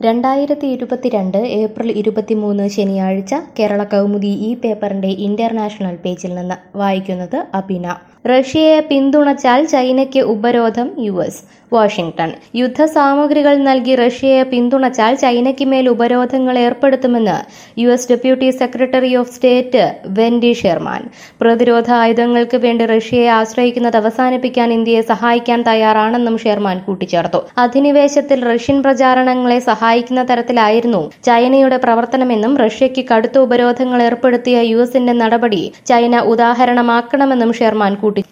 രണ്ടായിരത്തി ഇരുപത്തിരണ്ട് ഏപ്രിൽ ഇരുപത്തിമൂന്ന് ശനിയാഴ്ച കേരള കൗമുദി ഈ പേപ്പറിന്റെ ഇന്റർനാഷണൽ പേജിൽ നിന്ന് വായിക്കുന്നത് അബിന റഷ്യയെ പിന്തുണച്ചാൽ ചൈനയ്ക്ക് ഉപരോധം യു എസ് വാഷിംഗ്ടൺ യുദ്ധസാമഗ്രികൾ നൽകി റഷ്യയെ പിന്തുണച്ചാൽ ചൈനയ്ക്ക് മേൽ ഉപരോധങ്ങൾ ഏർപ്പെടുത്തുമെന്ന് U S deputy secretary of state Wendy Sherman പ്രതിരോധ ആയുധങ്ങൾക്ക് വേണ്ടി റഷ്യയെ ആശ്രയിക്കുന്നത് അവസാനിപ്പിക്കാൻ ഇന്ത്യയെ സഹായിക്കാൻ തയ്യാറാണെന്നും ഷെർമാൻ കൂട്ടിച്ചേർത്തു അധിനിവേശത്തിൽ റഷ്യൻ പ്രചാരണങ്ങളെ സഹായിക്കുന്ന തരത്തിലായിരുന്നു ചൈനയുടെ പ്രവർത്തനമെന്നും റഷ്യയ്ക്ക് കടുത്ത ഉപരോധങ്ങൾ ഏർപ്പെടുത്തിയ യു എസിന്റെ നടപടി ചൈന ഉദാഹരണമാക്കണമെന്നും ഷെർമാൻ കൂട്ടിച്ചേർത്തു